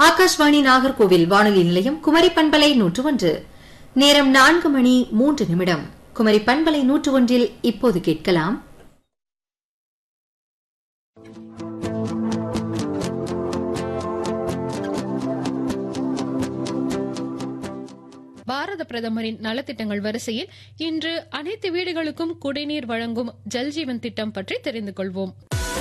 ஆகாஷ்வாணி நாகர்கோவில் வானொலி நிலையம் குமரி பண்பலை நூற்று ஒன்று நேரம் நான்கு மணி மூன்று நிமிடம் குமரி பண்பலை நூற்று ஒன்றில் இப்போது கேட்கலாம் பாரத பிரதமரின் நலத்திட்டங்கள் வரிசையில் இன்று அனைத்து வீடுகளுக்கும் குடிநீர் வழங்கும் ஜல்ஜீவன் திட்டம் பற்றி தெரிந்து கொள்வோம்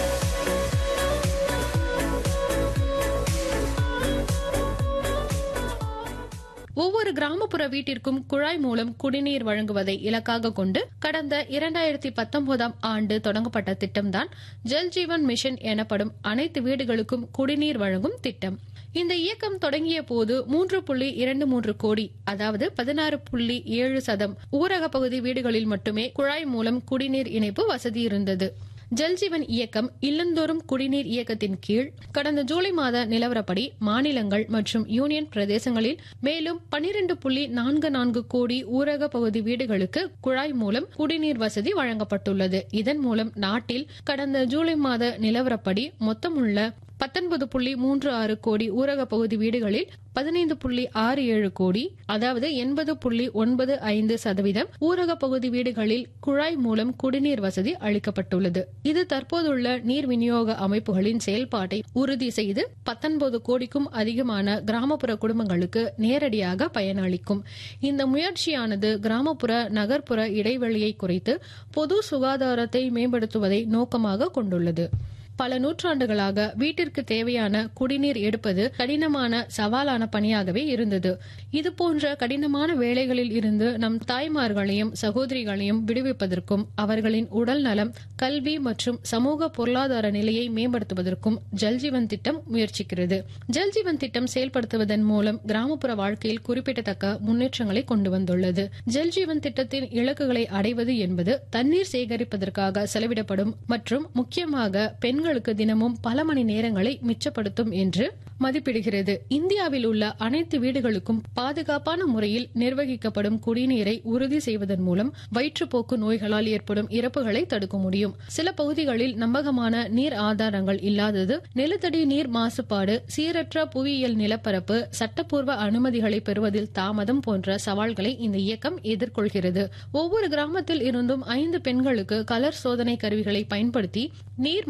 ஒவ்வொரு கிராமப்புற வீட்டிற்கும் குழாய் மூலம் குடிநீர் வழங்குவதை இலக்காக கொண்டு கடந்த இரண்டாயிரத்தி பத்தொன்பதாம் ஆண்டு தொடங்கப்பட்ட திட்டம்தான் ஜல்ஜீவன் மிஷன் எனப்படும் அனைத்து வீடுகளுக்கும் குடிநீர் வழங்கும் திட்டம் இந்த இயக்கம் தொடங்கிய போது மூன்று புள்ளி இரண்டு மூன்று கோடி அதாவது பதினாறு புள்ளி ஏழு சதம் ஊரக பகுதி வீடுகளில் மட்டுமே குழாய் மூலம் குடிநீர் இணைப்பு வசதி இருந்தது ஜல்ஜீவன் இயக்கம் இல்லந்தோறும் குடிநீர் இயக்கத்தின் கீழ் கடந்த ஜூலை மாத நிலவரப்படி மாநிலங்கள் மற்றும் யூனியன் பிரதேசங்களில் மேலும் பனிரெண்டு புள்ளி நான்கு நான்கு கோடி ஊரக பகுதி வீடுகளுக்கு குழாய் மூலம் குடிநீர் வசதி வழங்கப்பட்டுள்ளது இதன் மூலம் நாட்டில் கடந்த ஜூலை மாத நிலவரப்படி மொத்தமுள்ள பத்தொன்பது புள்ளி மூன்று ஆறு கோடி ஊரக பகுதி வீடுகளில் பதினைந்து புள்ளி ஆறு ஏழு கோடி அதாவது எண்பது புள்ளி ஒன்பது ஐந்து சதவீதம் ஊரக பகுதி வீடுகளில் குழாய் மூலம் குடிநீர் வசதி அளிக்கப்பட்டுள்ளது இது தற்போதுள்ள நீர் விநியோக அமைப்புகளின் செயல்பாட்டை உறுதி செய்து பத்தொன்பது கோடிக்கும் அதிகமான கிராமப்புற குடும்பங்களுக்கு நேரடியாக பயனளிக்கும் இந்த முயற்சியானது கிராமப்புற நகர்ப்புற இடைவெளியை குறைத்து பொது சுகாதாரத்தை மேம்படுத்துவதை நோக்கமாக கொண்டுள்ளது பல நூற்றாண்டுகளாக வீட்டிற்கு தேவையான குடிநீர் எடுப்பது கடினமான சவாலான பணியாகவே இருந்தது இது போன்ற கடினமான வேலைகளில் இருந்து நம் தாய்மார்களையும் சகோதரிகளையும் விடுவிப்பதற்கும் அவர்களின் உடல் நலம் கல்வி மற்றும் சமூக பொருளாதார நிலையை மேம்படுத்துவதற்கும் ஜல்ஜீவன் திட்டம் முயற்சிக்கிறது ஜல்ஜீவன் திட்டம் செயல்படுத்துவதன் மூலம் கிராமப்புற வாழ்க்கையில் குறிப்பிடத்தக்க முன்னேற்றங்களை கொண்டு வந்துள்ளது ஜல்ஜீவன் திட்டத்தின் இலக்குகளை அடைவது என்பது தண்ணீர் சேகரிப்பதற்காக செலவிடப்படும் மற்றும் முக்கியமாக பெண்கள் பெண்களுக்கு தினமும் பல மணி நேரங்களை மிச்சப்படுத்தும் என்று மதிப்பிடுகிறது இந்தியாவில் உள்ள அனைத்து வீடுகளுக்கும் பாதுகாப்பான முறையில் நிர்வகிக்கப்படும் குடிநீரை உறுதி செய்வதன் மூலம் வயிற்றுப்போக்கு நோய்களால் ஏற்படும் இறப்புகளை தடுக்க முடியும் சில பகுதிகளில் நம்பகமான நீர் ஆதாரங்கள் இல்லாதது நிலத்தடி நீர் மாசுபாடு சீரற்ற புவியியல் நிலப்பரப்பு சட்டப்பூர்வ அனுமதிகளை பெறுவதில் தாமதம் போன்ற சவால்களை இந்த இயக்கம் எதிர்கொள்கிறது ஒவ்வொரு கிராமத்தில் இருந்தும் ஐந்து பெண்களுக்கு கலர் சோதனை கருவிகளை பயன்படுத்தி நீர்